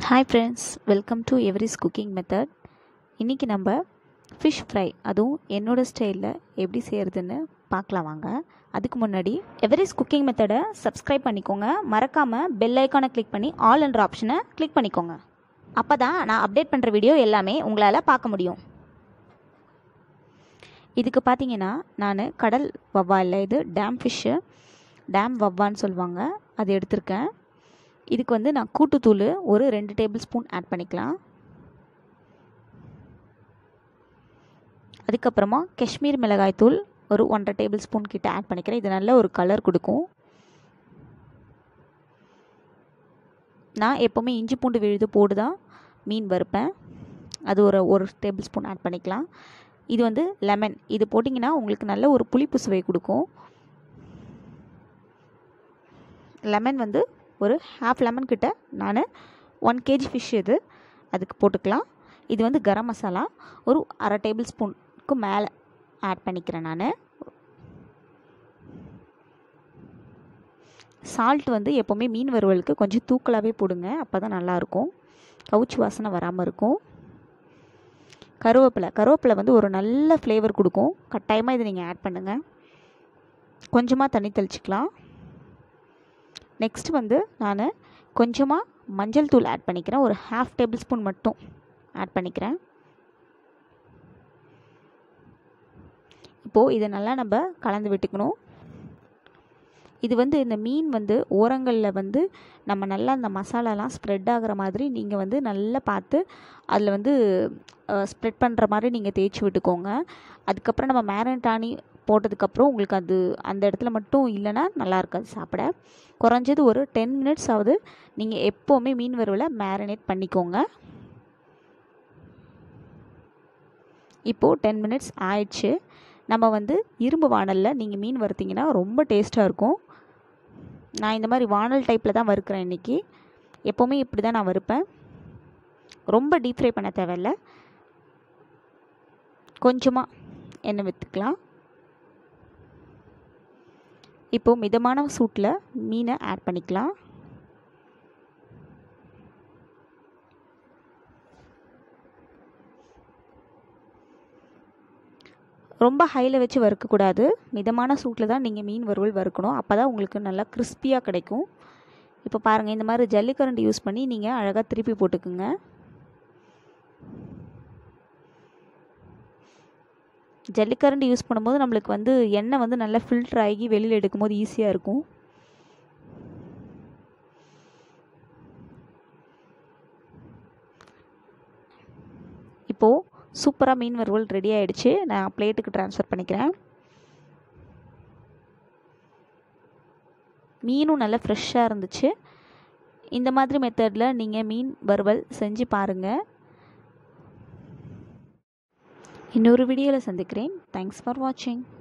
hi friends welcome to எவரிஸ் cooking method இன்றைக்கி நம்ம ஃபிஷ் ஃப்ரை அதுவும் என்னோடய ஸ்டைலில் எப்படி செய்கிறதுன்னு பார்க்கலாம் வாங்க அதுக்கு முன்னாடி எவரிஸ் குக்கிங் மெத்தடை சப்ஸ்கிரைப் பண்ணிக்கோங்க மறக்காமல் பெல் ஐக்கானை கிளிக் பண்ணி ஆல் என்ற ஆப்ஷனை கிளிக் பண்ணிக்கோங்க அப்போ தான் நான் அப்டேட் பண்ணுற வீடியோ எல்லாமே உங்களால் பார்க்க முடியும் இதுக்கு பார்த்தீங்கன்னா நான் கடல் வவ்வா இல்லை இது டேம் ஃபிஷ்ஷு டேம் வவ்வான்னு சொல்லுவாங்க அது எடுத்திருக்கேன் இதுக்கு வந்து நான் கூட்டுத்தூள் ஒரு ரெண்டு டேபிள் ஸ்பூன் ஆட் பண்ணிக்கலாம் அதுக்கப்புறமா காஷ்மீர் மிளகாய் தூள் ஒரு ஒன்றரை டேபிள் ஸ்பூன் கிட்ட ஆட் பண்ணிக்கிறேன் இது நல்ல ஒரு கலர் கொடுக்கும் நான் எப்போவுமே இஞ்சி பூண்டு விழுது போட்டு தான் மீன் வறுப்பேன் அது ஒரு ஒரு டேபிள் ஸ்பூன் ஆட் பண்ணிக்கலாம் இது வந்து லெமன் இது போட்டிங்கன்னா உங்களுக்கு நல்ல ஒரு புளிப்பு சுவை கொடுக்கும் லெமன் வந்து ஒரு ஹாஃப் லெமன் கிட்ட நான் ஒன் கேஜி ஃபிஷ் இது அதுக்கு போட்டுக்கலாம் இது வந்து கரம் மசாலா ஒரு அரை டேபிள் ஸ்பூனுக்கு மேலே ஆட் பண்ணிக்கிறேன் நான் சால்ட் வந்து எப்போவுமே மீன் வறுவலுக்கு கொஞ்சம் தூக்கலாகவே போடுங்க அப்போ தான் நல்லாயிருக்கும் கவுச்சி வாசனை வராமல் இருக்கும் கருவேப்பிலை கருவேப்பிலை வந்து ஒரு நல்ல ஃப்ளேவர் கொடுக்கும் கட்டாயமாக இதை நீங்கள் ஆட் பண்ணுங்கள் கொஞ்சமாக தண்ணி தெளிச்சிக்கலாம் நெக்ஸ்ட் வந்து நான் கொஞ்சமாக மஞ்சள் தூள் ஆட் பண்ணிக்கிறேன் ஒரு ஹாஃப் டேபிள் ஸ்பூன் மட்டும் ஆட் பண்ணிக்கிறேன் இப்போது இதை நல்லா நம்ம கலந்து விட்டுக்கணும் இது வந்து இந்த மீன் வந்து ஓரங்களில் வந்து நம்ம நல்லா அந்த மசாலாலாம் ஸ்ப்ரெட் ஆகிற மாதிரி நீங்கள் வந்து நல்லா பார்த்து அதில் வந்து ஸ்ப்ரெட் பண்ணுற மாதிரி நீங்கள் தேய்ச்சி விட்டுக்கோங்க அதுக்கப்புறம் நம்ம மேரனட் ஆனி போட்டதுக்கப்புறம் உங்களுக்கு அது அந்த இடத்துல மட்டும் இல்லைன்னா நல்லா இருக்காது சாப்பிட குறைஞ்சது ஒரு டென் மினிட்ஸ் ஆகுது நீங்கள் எப்போவுமே மீன் வறுவலை மேரினேட் பண்ணிக்கோங்க இப்போது டென் மினிட்ஸ் ஆயிடுச்சு நம்ம வந்து இரும்பு வானலில் நீங்கள் மீன் வறுத்திங்கன்னா ரொம்ப டேஸ்ட்டாக இருக்கும் நான் இந்த மாதிரி வானல் டைப்பில் தான் வறுக்கிறேன் இன்றைக்கி எப்போவுமே இப்படி தான் நான் வறுப்பேன் ரொம்ப டீப் ஃப்ரை பண்ண தேவையில்ல கொஞ்சமாக எண்ணெய் விற்றுக்கலாம் இப்போது மிதமான சூட்டில் மீனை ஆட் பண்ணிக்கலாம் ரொம்ப ஹையில் வச்சு வறுக்கக்கூடாது மிதமான சூட்டில் தான் நீங்கள் மீன் வறுவல் வறுக்கணும் அப்போ தான் உங்களுக்கு நல்லா கிறிஸ்பியாக கிடைக்கும் இப்போ பாருங்கள் இந்த மாதிரி ஜல்லிக்கரண்டி யூஸ் பண்ணி நீங்கள் அழகாக திருப்பி போட்டுக்குங்க ஜல்லிக்கரண்டி யூஸ் பண்ணும்போது நம்மளுக்கு வந்து எண்ணெய் வந்து நல்லா ஃபில்டர் ஆகி வெளியில் எடுக்கும்போது ஈஸியாக இருக்கும் இப்போது சூப்பராக மீன் வறுவல் ரெடி ஆகிடுச்சு நான் பிளேட்டுக்கு ட்ரான்ஸ்ஃபர் பண்ணிக்கிறேன் மீனும் நல்லா ஃப்ரெஷ்ஷாக இருந்துச்சு இந்த மாதிரி மெத்தடில் நீங்கள் மீன் வறுவல் செஞ்சு பாருங்கள் இன்னொரு வீடியோவில் சந்திக்கிறேன் தேங்க்ஸ் ஃபார் வாட்சிங்